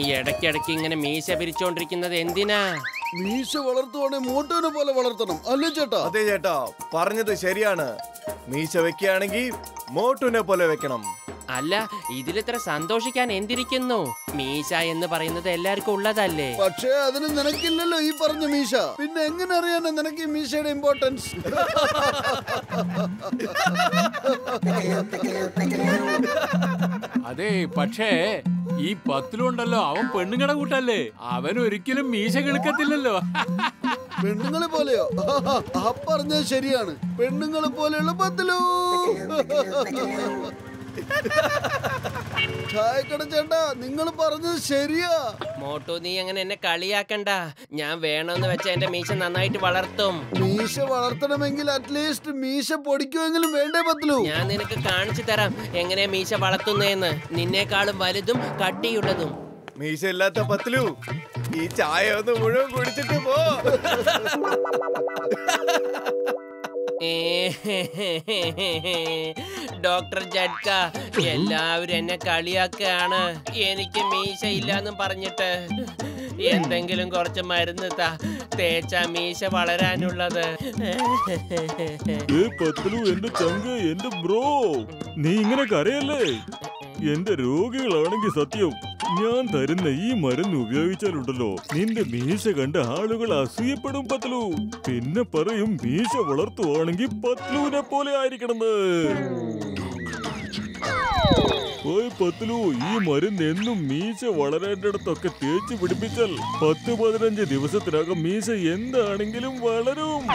ഇടയ്ക്കിടയ്ക്ക് ഇങ്ങനെ മീശ പിരിച്ചോണ്ടിരിക്കുന്നത് എന്തിനാ മീശ വളർത്തുവാണെ മോട്ടോനെ പോലെ വളർത്തണം അല്ലേ ചേട്ടാ അതെ ചേട്ടാ പറഞ്ഞത് ശരിയാണ് മീശ വെക്കുകയാണെങ്കിൽ മോട്ടുനെ പോലെ വെക്കണം അല്ല ഇതിലിത്ര സന്തോഷിക്കാൻ എന്തിരിക്കുന്നു മീശ എന്ന് പറയുന്നത് എല്ലാവർക്കും ഉള്ളതല്ലേ പക്ഷേ അതിന് നിനക്കില്ലല്ലോ ഈ പറഞ്ഞ മീശ പിന്നെ എങ്ങനെ അറിയാനാ നിനക്ക് ഈ മീശയുടെ ഇമ്പോർട്ടൻസ് അതെ പക്ഷേ ഈ പത്തിലുണ്ടല്ലോ അവൻ പെണ്ണുങ്ങടെ കൂട്ടല്ലേ അവൻ ഒരിക്കലും മീശ കിളുക്കത്തില്ലല്ലോ പെണ്ണുങ്ങളെ പോലെയോ ആ പറഞ്ഞത് ശരിയാണ് പെണ്ണുങ്ങളെ പോലെയുള്ള പത്തിലോ ചായക്കട ചേട്ടാ നിങ്ങൾ പറഞ്ഞത് ശരിയാ മോട്ടു നീ അങ്ങനെ എന്നെ കളിയാക്കണ്ട ഞാൻ വേണമെന്ന് വെച്ച എന്റെ മീശ നന്നായിട്ട് വളർത്തും മീശ വളർത്തണമെങ്കിൽ അറ്റ്ലീസ്റ്റ് മീശ പൊടിക്കുമെങ്കിലും വേണ്ടേ പത്തിലു ഞാൻ നിനക്ക് കാണിച്ചു തരാം എങ്ങനെ മീശ വളർത്തുന്നതെന്ന് നിന്നേക്കാളും വലുതും കട്ടിയുള്ളതും മീശ ഇല്ലാത്ത പത്തിലു ഈ ചായ ഒന്ന് മുഴുവൻ കുടിച്ചിട്ട് പോ ഡോക്ടർ ജഡ്ക എല്ലാവരും എന്നെ കളിയാക്കുകയാണ് എനിക്ക് മീശ ഇല്ലാന്നും പറഞ്ഞിട്ട് എന്തെങ്കിലും കുറച്ച് മരുന്ന് താ തേച്ചാ മീശ വളരാനുള്ളത് ഏ പത്തലു എന്റെ ചങ്ക് എന്റെ ബ്രോ നീ ഇങ്ങനെ കരയല്ലേ എന്റെ രോഗികളാണെങ്കിൽ സത്യം ഞാൻ തരുന്ന ഈ മരുന്ന് ഉപയോഗിച്ചാലുണ്ടല്ലോ നിന്റെ മീശ കണ്ട ആളുകൾ അസൂയപ്പെടും പത്ലു പിന്നെ പറയും മീശ വളർത്തുവാണെങ്കിൽ പത്ലുവിനെ പോലെ ആയിരിക്കണമെന്ന് ഓയ് പത്ലു ഈ മരുന്ന് എന്നും മീശ വളരേണ്ടിടത്തൊക്കെ തേച്ച് പിടിപ്പിച്ചാൽ പത്ത് പതിനഞ്ച് ദിവസത്തിനകം മീശ എന്താണെങ്കിലും വളരും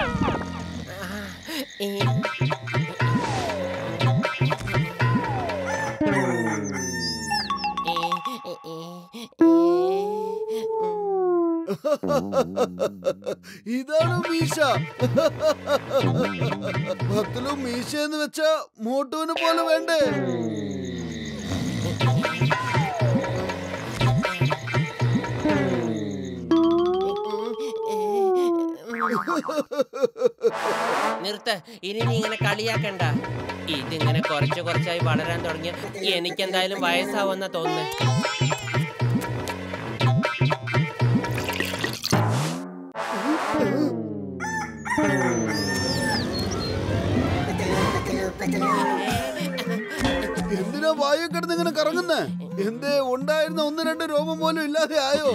ഇതാണ് മീശ പത്തിലു മീശ എന്ന് വെച്ചാ മോട്ടുവിനെ പോലെ വേണ്ടേ നിർത്ത് ഇനി നീ ഇങ്ങനെ കളിയാക്കണ്ട ഇതിങ്ങനെ കുറച്ച് കുറച്ചായി വളരാൻ തുടങ്ങിയ എനിക്കെന്തായാലും വയസ്സാവുന്ന തോന്നുന്നു എന്തിനാ വായു കിടന്ന് ഇങ്ങനെ കറങ്ങുന്നേ എന്തേ ഉണ്ടായിരുന്ന ഒന്ന് രണ്ട് രോമം പോലും ഇല്ലാതെ ആയോ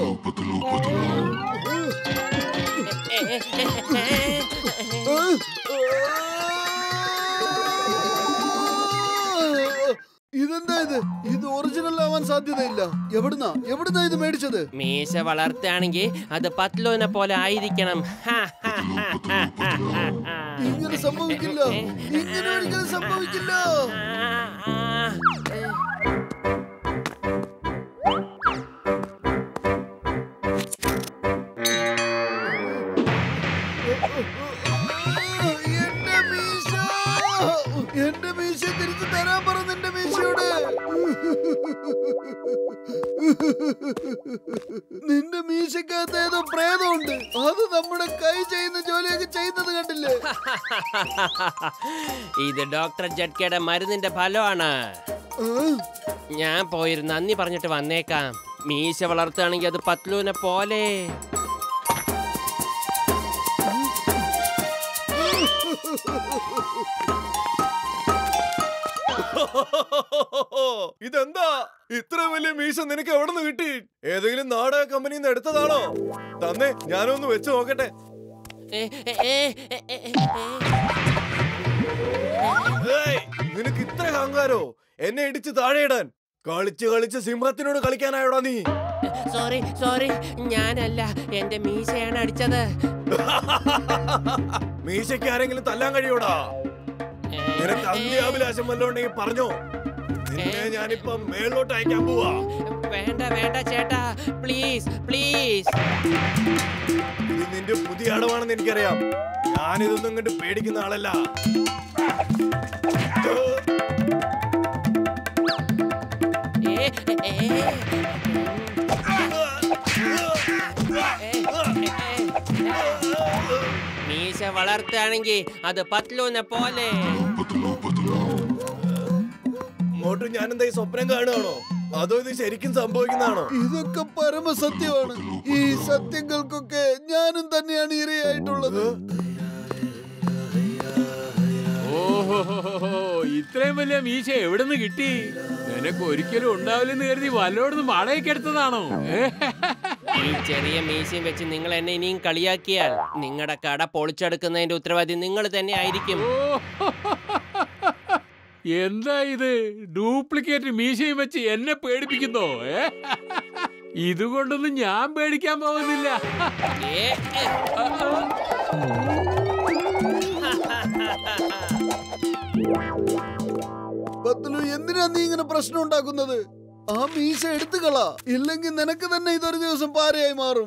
ഇതെന്താ ഇത് ഇത് ഒറിജിനൽ ആവാൻ സാധ്യതയില്ല എവിടുന്നാ എവിടുന്നാ ഇത് മേടിച്ചത് മീശ വളർത്തുകയാണെങ്കിൽ അത് പത്ലുവിനെ പോലെ ആയിരിക്കണം ഹാ, ഹാ, ഹാ, ഹാ, ഹാ, ഹാ, ഹാ. ഇങ്ങനെ സംഭവിക്കില്ല ഇങ്ങനെ ഒരിക്കലും സംഭവിക്കില്ല ആ, ആ. എന്റെ മീശ എന്റെ മീശ തിരിച്ചു തരാൻ പറഞ്ഞു എന്റെ മീശയോട് നിന്റെ മീശക്കകത്ത് ഏതോ പ്രേതമുണ്ട് അത് നമ്മുടെ കൈ ചെയ്യുന്ന ജോലിയൊക്കെ ചെയ്യുന്നത് കണ്ടില്ലേ ഇത് ഡോക്ടർ ജഡ്കയുടെ മരുന്നിന്റെ ഫലമാണ് ആ, ഞാൻ പോയിരുന്നു നന്ദി പറഞ്ഞിട്ട് വന്നേക്കാം മീശ വളർത്തുകയാണെങ്കിൽ അത് പത്ലുവിനെ പോലെ ഇതെന്താ ഇത്ര വലിയ മീശ നിനക്ക് എവിടെ നിന്ന് കിട്ടി ഏതെങ്കിലും നാടക കമ്പനിയിൽ നിന്ന് എടുത്തതാണോ തന്നെ ഞാനൊന്ന് വെച്ച് നോക്കട്ടെ ഏ, ഏ, ഏ, ഏ, ഏ, ഏ. ഏയ്, നിനക്ക് ഇത്ര അഹങ്കാരോ എന്നെ ഇടിച്ച് താഴെയിടാൻ കളിച്ച് കളിച്ച് സിംഹത്തിനോട് കളിക്കാനായോടാ നീ സോറി സോറി ഞാനല്ല എന്റെ മീശയാണ് അടിച്ചത് മീശയ്ക്ക് ആരെങ്കിലും തല്ലാൻ കഴിയോടാ ഏ, നിനക്ക് അന്ത്യാഭിലാഷം വല്ലതും ഉണ്ടെങ്കിൽ പറഞ്ഞോ നിന്നെ ഞാനിപ്പം മേളിലോട്ട് അയക്കാൻ പോവാ വേണ്ട വേണ്ട ചേട്ടാ പ്ലീസ് പ്ലീസ് ഇത് നിന്റെ പുതിയ അടവാണെന്ന് എനിക്കറിയാം ഞാനിതൊന്നും ഇങ്ങോട്ട് പേടിക്കുന്ന ആളല്ല ഏ, ഏ, ഏ. മീശ വളർത്തുകയാണെങ്കിൽ അത് പത്ലൂനെ പോലെ ഇങ്ങോട്ട് ഞാൻ എന്താ ഈ സ്വപ്നം കാണുകയാണോ അതോ ഇത് ശരിക്കും സംഭവിക്കുന്നതാണോ ഇതൊക്കെ പരമസത്യമാണ് ഈ സത്യങ്ങൾക്കൊക്കെ ഞാനും തന്നെയാണ് ഇരയായിട്ടുള്ളത് ഓഹോ ഇത്രയും വലിയ മീശ എവിടുന്ന് കിട്ടി നിനക്ക് ഒരിക്കലും ഉണ്ടാവില്ലെന്ന് കരുതി വല്ലോടുന്ന് വാടകയ്ക്ക് എടുത്തതാണോ ഏ? ഈ ചെറിയ മീശയും വെച്ച് നിങ്ങൾ എന്നെ ഇനിയും കളിയാക്കിയാൽ നിങ്ങളുടെ കട പൊളിച്ചെടുക്കുന്നതിന്റെ ഉത്തരവാദി നിങ്ങൾ തന്നെ ആയിരിക്കും ഓ, എന്താ ഇത് ഡ്യൂപ്ലിക്കേറ്റ് മീശയും വെച്ച് എന്നെ പേടിപ്പിക്കുന്നോ ഏ? ഇതുകൊണ്ടൊന്നും ഞാൻ പേടിക്കാൻ പോകുന്നില്ല ഏ, ഏ. ബത്തുലു എന്തിനാ നീ ഇങ്ങനെ പ്രശ്നം ഉണ്ടാക്കുന്നത് ആ മീശ എടുത്തു കളാ ഇല്ലെങ്കിൽ നിനക്ക് തന്നെ ഇതൊരു ദിവസം പാരയായി മാറും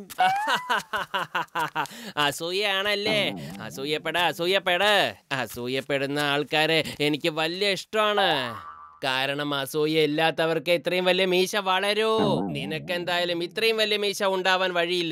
അസൂയാണല്ലേ അസൂയപ്പെട അസൂയപ്പെട അസൂയപ്പെടുന്ന ആൾക്കാരെ എനിക്ക് വലിയ ഇഷ്ടമാണ് കാരണം അസൂയ ഇല്ലാത്തവർക്ക് ഇത്രയും വലിയ മീശ വളരൂ നിനക്കെന്തായാലും ഇത്രയും വലിയ മീശ ഉണ്ടാവാൻ വഴിയില്ല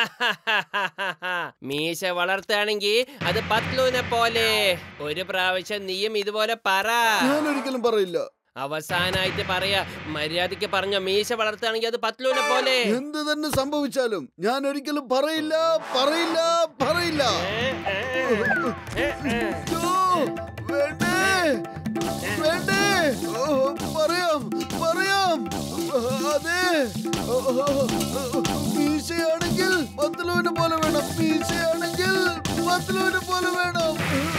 മീശ വളർത്തുകയാണെങ്കിൽ അത് പത്ലൂനെ പോലെ ഒരു പ്രാവശ്യം നീയും ഇതുപോലെ പറ ഞാൻ ഒരിക്കലും പറയില്ല അവസാനായിട്ട് പറയാ മര്യാദയ്ക്ക് പറഞ്ഞ മീശ വളർത്തുകയാണെങ്കിൽ അത് പത്ലൂനെ പോലെ എന്ത് തന്നെ സംഭവിച്ചാലും ഞാൻ ഒരിക്കലും പറയില്ല പറയില്ല പറയില്ല ഓ, വേണ്ടേ വേണ്ടേ ഓ, പറയാം പറയാം അതെ ഓ, മീശയാണെങ്കിൽ പത്തലുവിനെ പോലെ വേണം മീശയാണെങ്കിൽ പത്തലുവിനെ പോലെ വേണം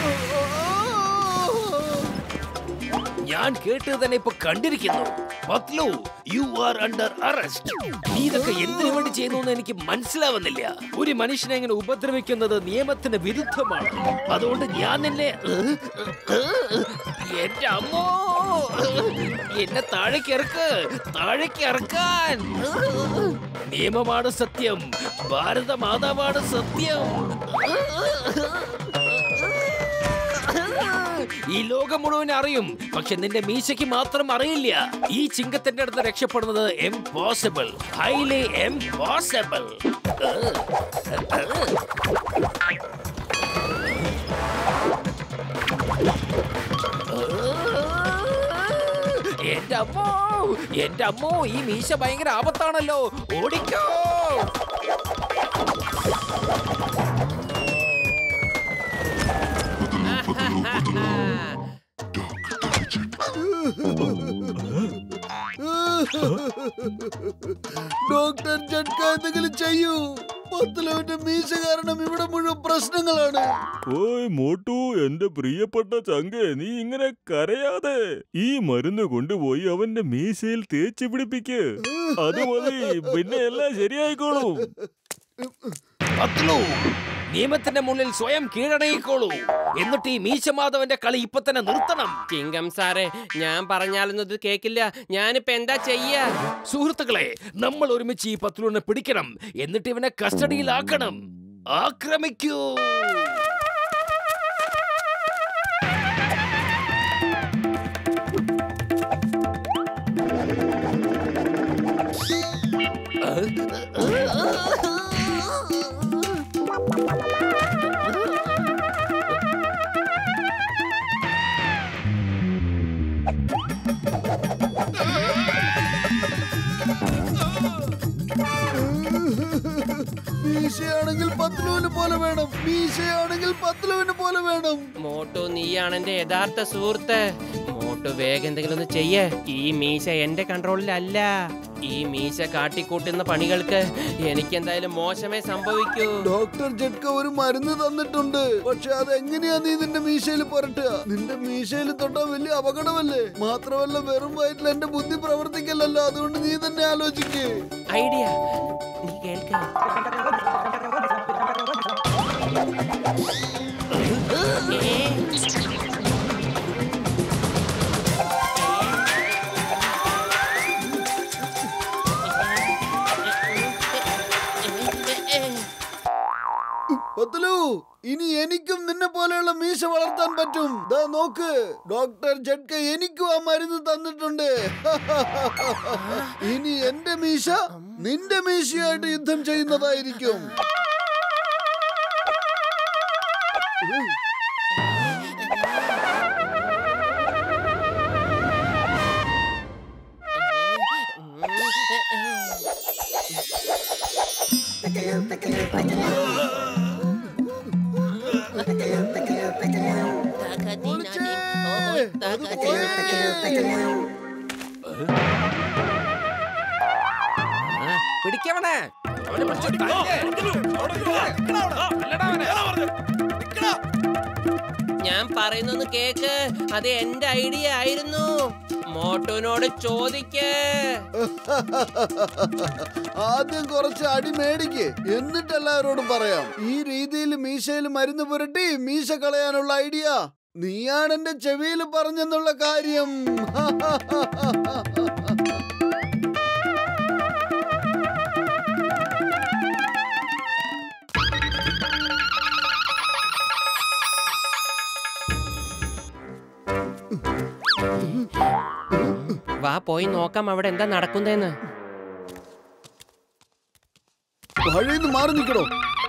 ഞാൻ കേട്ടത് തന്നെ ഇപ്പൊ കണ്ടിരിക്കുന്നു Patlu you are under arrest നീ ഇതൊക്കെ എന്തിനു വേണ്ടി ചെയ്യുന്നു എന്ന് എനിക്ക് മനസ്സിലാവുന്നില്ല ഒരു മനുഷ്യനെ ഇങ്ങനെ ഉപദ്രവിക്കുന്നത് നിയമത്തിന് വിരുദ്ധമാണ് അതുകൊണ്ട് ഞാൻ നിന്നെ ഏഹ്, ഏഹ്, എന്റെ അമ്മോ എന്നെ താഴേക്ക് ഇറക്ക് താഴേക്ക് ഇറക്കാൻ നിയമമാണ് സത്യം ഭാരത മാതാവാണ് സത്യം ഈ ലോകം മുഴുവൻ അറിയും പക്ഷെ നിന്റെ മീശയ്ക്ക് മാത്രം അറിയില്ല ഈ ചിങ്കത്തിന്റെ അടുത്ത് രക്ഷപ്പെടുന്നത് എംപോസിബിൾ ഹൈലി എംപോസിബിൾ എന്റെ അമ്മോ എന്റെ അമ്മോ ഈ മീശ ഭയങ്കര ആപത്താണല്ലോ ഓടിക്കോ ഡോക്ടർ ജഡ്ക എന്തെങ്കിലും ചെയ്യൂ പത്തലവന്റെ മീശ കാരണം ഇവിടെ മുഴുവൻ പ്രശ്നങ്ങളാണ് ഓയ് മോട്ടു എന്റെ പ്രിയപ്പെട്ട ചങ്കെ നീ ഇങ്ങനെ കരയാതെ ഈ മരുന്ന് കൊണ്ടുപോയി അവന്റെ മീശയിൽ തേച്ച് പിടിപ്പിക്ക് അത് മതി പിന്നെ എല്ലാം ശരിയായിക്കോളും പത്ലു നിയമത്തിന്റെ മുന്നിൽ സ്വയം കീഴടങ്ങിക്കോളൂ എന്നിട്ട് ഈ മീശമാധവന്റെ കളി ഇപ്പൊ തന്നെ നിർത്തണം ചിങ്കം സാറേ ഞാൻ പറഞ്ഞാലൊന്നും ഇത് കേക്കില്ല ഞാനിപ്പോ എന്താ ചെയ്യാ സുഹൃത്തുക്കളെ നമ്മൾ ഒരുമിച്ച് ഈ പത്ലുവിനെ പിടിക്കണം എന്നിട്ട് ഇവനെ കസ്റ്റഡിയിലാക്കണം ആക്രമിക്കൂ മീശയാണെങ്കിൽ പത്തലുവിനെ പോലെ വേണം മീശയാണെങ്കിൽ പത്തലുവിനെ പോലെ വേണം മോട്ടു നീയാണ് എന്റെ യഥാർത്ഥ സുഹൃത്ത് മോട്ടു വേഗം എന്തെങ്കിലും ഒന്ന് ചെയ്യേ ഈ മീശ എന്റെ കൺട്രോളിലല്ല ഈ മീശ കാട്ടിക്കൂട്ടുന്ന പണികൾക്ക് എനിക്ക് എന്തായാലും മോശമേ സംഭവിക്കൂ ഡോക്ടർ ജഡ്ക ഒരു മരുന്ന് തന്നിട്ടുണ്ട് പക്ഷെ അത് എങ്ങനെയാ നീ നിന്റെ മീശയിൽ പുരട്ടുക നിന്റെ മീശയിൽ തൊട്ടാ വലിയ അപകടമല്ലേ മാത്രമല്ല വെറും വയറ്റിൽ എന്റെ ബുദ്ധി പ്രവർത്തിക്കലല്ലോ അതുകൊണ്ട് നീ തന്നെ ആലോചിക്കേ ഐഡിയ നീ കേൾക്ക പത്തലു ഇനി എനിക്കും നിന്നെ പോലെയുള്ള മീശ വളർത്താൻ പറ്റും ദാ നോക്ക് ഡോക്ടർ ജഡ്ക എനിക്കും ആ മരുന്ന് തന്നിട്ടുണ്ട് ഇനി എന്റെ മീശ നിന്റെ മീശയായിട്ട് യുദ്ധം ചെയ്യുന്നതായിരിക്കും ഒളിച്ചേ! അത് പോയേ! പിടിക്കവണേ അവനെ പിടിച്ച് തല്ല്. ഞാൻ പറയുന്നൊന്ന് കേക്ക് അത് എന്റെ ഐഡിയ ആയിരുന്നു മോട്ടുവിനോട് ചോദിക്കേ ആദ്യം കുറച്ച് അടി മേടിക്ക് എന്നിട്ട് എല്ലാവരോടും പറയാം ഈ രീതിയിൽ മീശയിൽ മരുന്ന് പുരട്ടി മീശ കളയാനുള്ള ഐഡിയ നീയാണ് എന്റെ ചെവിയിൽ പറഞ്ഞെന്നുള്ള കാര്യം വാ പോയി നോക്കാം അവിടെ എന്താ നടക്കുന്നതെന്ന് വഴിന്ന് മാറി നിൽക്കണോ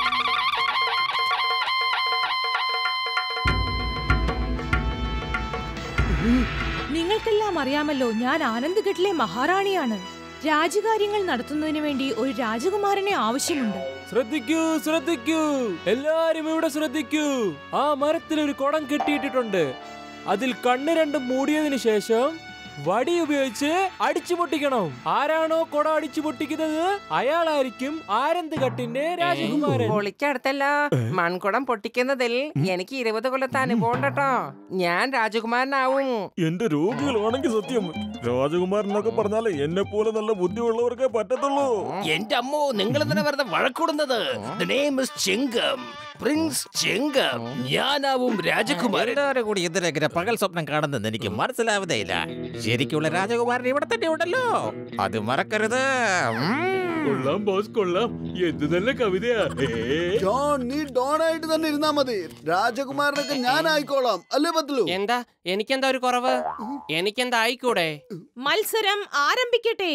നിങ്ങൾക്കെല്ലാം അറിയാമല്ലോ ഞാൻ ആനന്ദ്ഘട്ടിലെ മഹാറാണിയാണ് രാജകാര്യങ്ങൾ നടത്തുന്നതിന് വേണ്ടി ഒരു രാജകുമാരനെ ആവശ്യമുണ്ട് ശ്രദ്ധിക്കൂ ശ്രദ്ധിക്കൂ എല്ലാരും ഇവിടെ ശ്രദ്ധിക്കൂ ആ മരത്തിൽ ഒരു കുടം കെട്ടിയിട്ടിട്ടുണ്ട് അതിൽ കണ്ണ് രണ്ടും മൂടിയതിനു ശേഷം വടി ഉപയോഗിച്ച് അടിച്ചു പൊട്ടിക്കണം ആരാണോ കുടം അടിച്ചു പൊട്ടിക്കുന്നത് അയാളായിരിക്കും ആനന്ദ് ഘട്ടിന്റെ രാജകുമാരൻ പൊളിക്കടുത്തല്ലോ മൺകുടം പൊട്ടിക്കുന്നതിൽ എനിക്ക് ഇരുപത് കൊല്ലത്തെ അനുഭവം ഉണ്ട് കേട്ടോ ഞാൻ രാജകുമാരനാവും എന്റെ രോഗികളാണെങ്കിൽ സത്യം രാജകുമാരൻ എന്നൊക്കെ പറഞ്ഞാലേ എന്നെ പോലെ നല്ല ബുദ്ധിയുള്ളവർക്കേ പറ്റത്തുള്ളൂ എന്റെ അമ്മോ നിങ്ങൾ തന്നെ വെറുതെ വഴക്കൂടുന്നത് The name is ചെങ്കം പ്രിൻസ് ചെങ്കം ഞാനാവും രാജകുമാരൻ എല്ലാവരും കൂടി എന്തിനെങ്ങനെ പകൽ സ്വപ്നം കാണുന്നെന്ന് എനിക്ക് മനസ്സിലാവുന്നേയില്ല ശരിക്കുള്ള രാജകുമാരൻ ഇവിടെ തന്നെ ഉണ്ടല്ലോ അത് മറക്കരുത് ഉം. കൊള്ളാം ബോസ് കൊള്ളാം എന്ത് നല്ല കവിതയാ ഏ ജോൺ നീ ഡോണായിട്ട് തന്നെ ഇരുന്നാ മതി രാജകുമാരനൊക്കെ ഞാൻ ആയിക്കോളാം അല്ലേ പത്ലു എന്താ എനിക്കെന്താ ഒരു കുറവ് എനിക്കെന്താ ആയിക്കൂടെ മത്സരം ആരംഭിക്കട്ടെ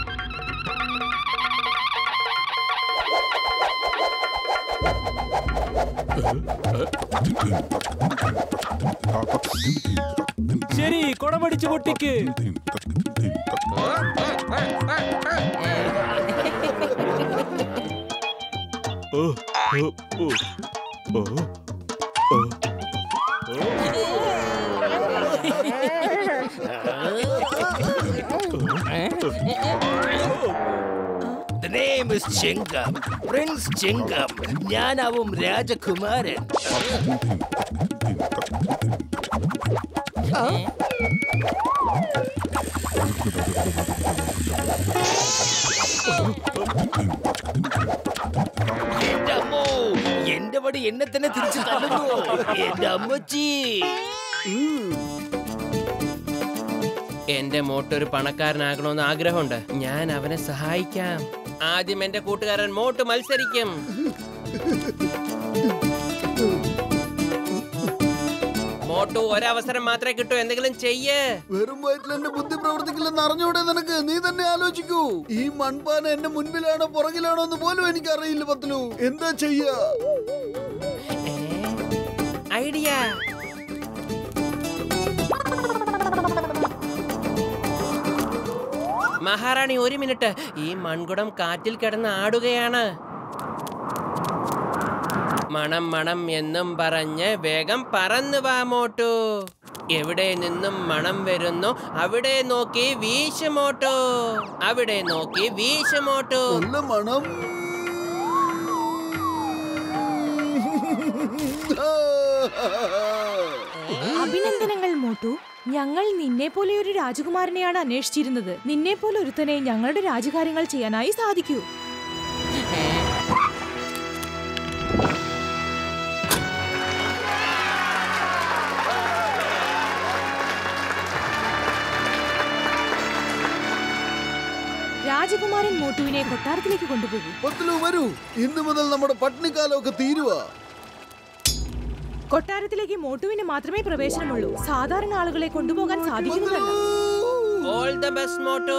ശരി കുടമടിച്ചു പൊട്ടിക്ക് ഓ, ഓ, ഓ, ഓ, ഓ. The name is ചെങ്കം പ്രിൻസ് ചെങ്കം ഞാനാവും രാജകുമാരൻ എന്റെ അമ്മോ എന്റെ വടി എന്നെ തന്നെ തിരിച്ചു തള്ളുന്നു എന്റെ അമ്മച്ചി എന്റെ മോട്ടൊരു പണക്കാരനാകണമെന്ന് ആഗ്രഹമുണ്ട് ഞാൻ അവനെ സഹായിക്കാം ആദ്യം എന്റെ കൂട്ടുകാരൻ മോട്ട് മത്സരിക്കും മോട്ടു ഒരവസരം മാത്രമേ കിട്ടൂ എന്തെങ്കിലും ചെയ്യേ വെറും വയറ്റിൽ എന്റെ ബുദ്ധി പ്രവർത്തിക്കില്ലെന്ന് അറിഞ്ഞൂടെ നിനക്ക് നീ തന്നെ ആലോചിക്കൂ ഈ മൺപാന എന്റെ മുൻപിലാണോ പുറകിലാണോ എന്ന് പോലും എനിക്ക് അറിയില്ല പത്ലു എന്താ ചെയ്യാ ഐഡിയ മഹാറാണി ഒരു മിനിറ്റ് ഈ മൺകുടം കാറ്റിൽ കിടന്ന് ആടുകയാണ് മണം മണം എന്നും പറഞ്ഞ് വേഗം പറന്നു വാ മോട്ടു എവിടെ നിന്നും മണം വരുന്നു അവിടെ നോക്കി വീശുമോട്ടു അവിടെ നോക്കി വീശുമോട്ടു നല്ല മണം അഭിനന്ദനങ്ങൾ മോട്ടു ഞങ്ങൾ നിന്നെ പോലെ ഒരു രാജകുമാരനെയാണ് അന്വേഷിച്ചിരുന്നത് നിന്നെ പോലെ ഒരുത്തനെ ഞങ്ങളുടെ രാജകാര്യങ്ങൾ ചെയ്യാനായി സാധിക്കൂ രാജകുമാരൻ മോട്ടുവിനെ കൊട്ടാരത്തിലേക്ക് കൊണ്ടുപോകൂ പത്ലു വരൂ ഇന്ന് മുതൽ നമ്മുടെ പട്ടിണിക്കാലമൊക്കെ തീരുവാ കൊട്ടാരത്തിലേക്ക് മോട്ടുവിന് മാത്രമേ പ്രവേശനമുള്ളൂ സാധാരണ ആളുകളെ കൊണ്ടുപോകാൻ സാധിക്കുന്നതല്ല ഓൾ ദ ബെസ്റ്റ് മോട്ടു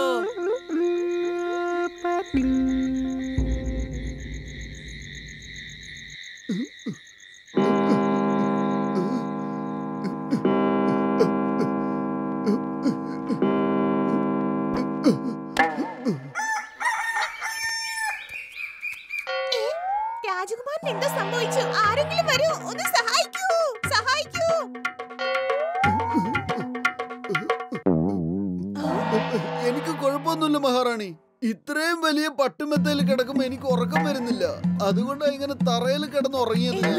എനിക്ക് കുഴപ്പമൊന്നുമില്ല മഹാറാണി ഇത്രയും വലിയ പട്ടുമെത്തയിൽ കിടക്കുമ്പോ എനിക്ക് ഉറക്കം വരുന്നില്ല അതുകൊണ്ടാ ഇങ്ങനെ തറയിൽ കിടന്ന് ഉറങ്ങിയത് ഞാൻ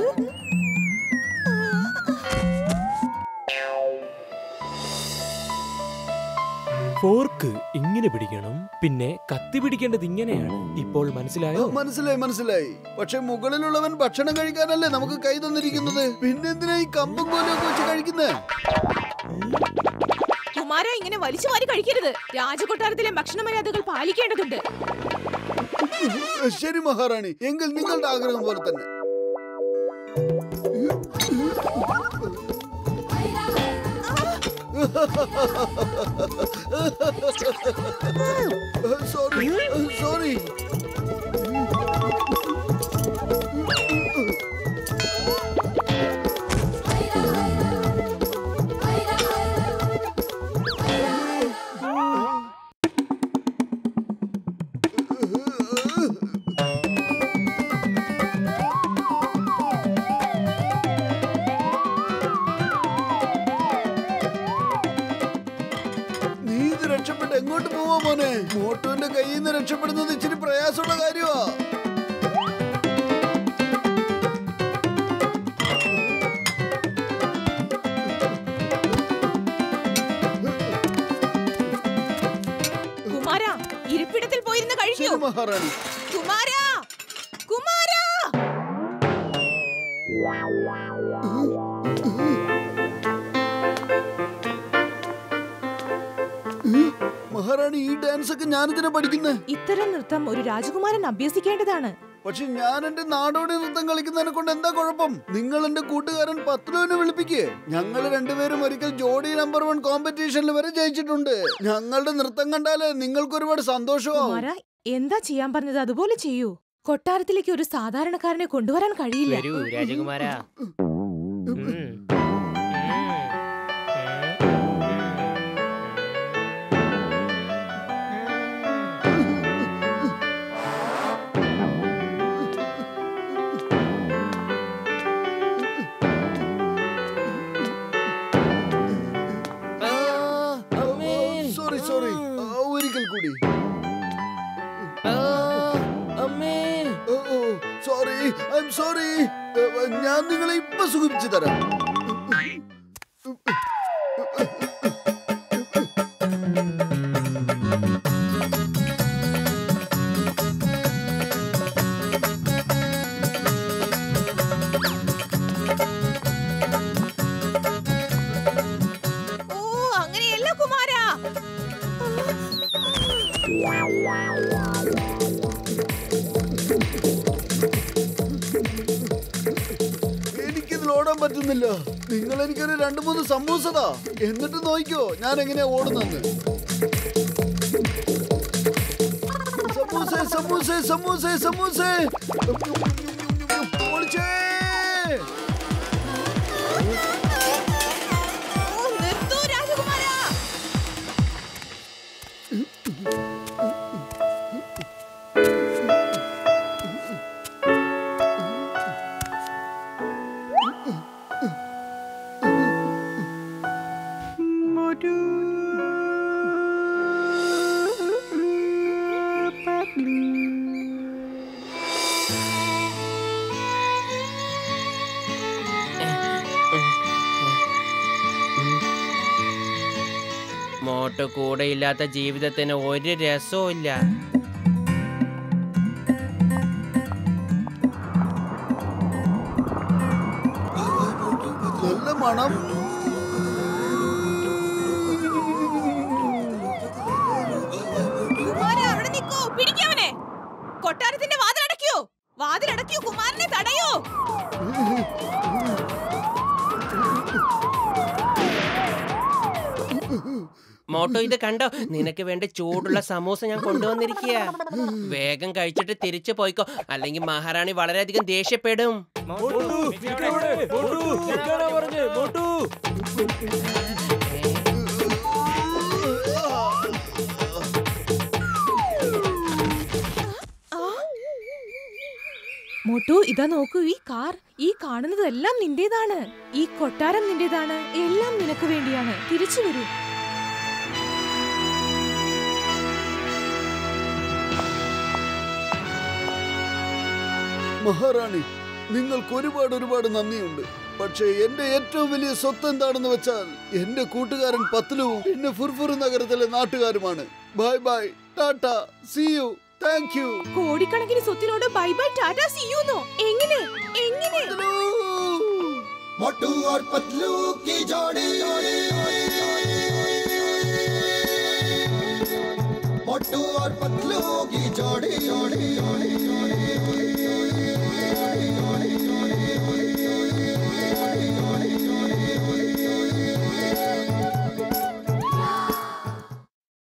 ഫോർക്ക് ഇങ്ങനെ പിടിക്കണം പിന്നെ കത്തി പിടിക്കേണ്ടത് ഇങ്ങനെയാണ് ഇപ്പോൾ മനസ്സിലായോ മനസ്സിലായി മനസ്സിലായി പക്ഷെ മുകളിലുള്ളവൻ ഭക്ഷണം കഴിക്കാനല്ലേ നമുക്ക് കൈ തന്നിരിക്കുന്നത് പിന്നെന്തിനാ ഈ കമ്പും കോലൊക്കെ വെച്ച് കഴിക്കുന്നേ കുമാര ഇങ്ങനെ വലിച്ചു വാരി കഴിക്കരുത് രാജകൊട്ടാരത്തിലെ ഭക്ഷണ മര്യാദകൾ പാലിക്കേണ്ടതുണ്ട് ശരി മഹാറാണി എങ്കിൽ നിങ്ങളുടെ ആഗ്രഹം പോലെ തന്നെ സോറി സോറി നീ ഇത് രക്ഷപ്പെട്ട് എങ്ങോട്ട് പോവാ മോനെ മോട്ടുവിന്റെ കയ്യിൽ നിന്ന് രക്ഷപ്പെടുന്നത് ഇച്ചിരി പ്രയാസമുള്ള കാര്യമാ കുമാര ഇരിപ്പിടത്തിൽ പോയിരുന്ന് കഴിക്കൂ ശരി മഹാറാണി കുമാര കുമാര മഹാറാണി ഈ ഡാൻസ് ഒക്കെ ഞാനിതിനെ പഠിക്കുന്നേ ഇത്തരം നൃത്തം ഒരു രാജകുമാരൻ അഭ്യസിക്കേണ്ടതാണ് പക്ഷെ ഞാൻ എന്റെ നാടോടി നൃത്തം കളിക്കുന്നതിനെ കൊണ്ട് എന്താ കുഴപ്പം നിങ്ങൾ എന്റെ കൂട്ടുകാരൻ പത്ലുവിനെ വിളിപ്പിക്കേ ഞങ്ങൾ രണ്ടുപേരും ഒരിക്കൽ ജോഡി നമ്പർ വൺ കോമ്പറ്റീഷനിൽ വരെ ജയിച്ചിട്ടുണ്ട് ഞങ്ങളുടെ നൃത്തം കണ്ടാല് നിങ്ങൾക്ക് ഒരുപാട് സന്തോഷമാവും കുമാര എന്താ ചെയ്യാൻ പറഞ്ഞത് അതുപോലെ ചെയ്യൂ കൊട്ടാരത്തിലേക്ക് ഒരു സാധാരണക്കാരനെ കൊണ്ടുവരാൻ കഴിയില്ല വരൂ രാജകുമാര സോറി സോറി ഒരിക്കൽ കൂടി സോറി ഐ എം സോറി ഞാൻ നിങ്ങളെ ഇപ്പൊ സുഖിപ്പിച്ചു തരാം ഓ അങ്ങനെയല്ല കുമാര എനിക്കിതിൽ ഓടാൻ പറ്റുന്നില്ല നിങ്ങൾ എനിക്കൊരു രണ്ട് മൂന്ന് സമൂസതാ എന്നിട്ട് നോക്കിക്കോ ഞാൻ എങ്ങനെയാ ഓടുന്നെന്ന് സമൂസേ സമൂസേ സമൂസേ സമൂസേ പൊളിച്ചേ ഓ, നിർത്തൂ രാജകുമാര മോട്ട് കൂടെ ഇല്ലാത്ത ജീവിതത്തിന് ഒരു രസവും ഇല്ല നല്ല മണം കുമാര അവിടെ നിൽക്കൂ പിടിക്കവനെ കൊട്ടാരത്തിന്റെ വാതിലടയ്ക്കൂ വാതിലടയ്ക്കൂ കുമാരനെ തടയൂ മോട്ടോ ഇത് കണ്ടോ നിനക്ക് വേണ്ട ചൂടുള്ള സമൂസ ഞാൻ കൊണ്ടുവന്നിരിക്കുക വേഗം കഴിച്ചിട്ട് തിരിച്ചു പോയിക്കോ അല്ലെങ്കിൽ മഹാറാണി വളരെയധികം ദേഷ്യപ്പെടും പറഞ്ഞേ മോട്ടു മോട്ടു മോട്ടു ഇതാ നോക്കൂ ഈ കാർ ഈ കാണുന്നതെല്ലാം നിന്റേതാണ് ഈ കൊട്ടാരം നിന്റേതാണ് എല്ലാം നിനക്ക് വേണ്ടിയാണ് തിരിച്ചു വരൂ മഹാറാണി നിങ്ങൾക്ക് ഒരുപാട് ഒരുപാട് നന്ദിയുണ്ട് പക്ഷേ എന്റെ ഏറ്റവും വലിയ സ്വത്ത് എന്താണെന്ന് വെച്ചാൽ എന്റെ കൂട്ടുകാരൻ പത്ലുവും പിന്നെ ഫുർഫുർ നഗരത്തിലെ നാട്ടുകാരുമാണ് bye bye tata see you thank you കോടിക്കണക്കിന് സ്വത്തിനോട് ബൈ ബൈ ടാറ്റ സിയൂന്നോ എങ്ങനെ എങ്ങനെ मोटू और पतलू की जोड़ी मोटू और पतलू की जोड़ी जोड़ी जोड़ी जोड़ी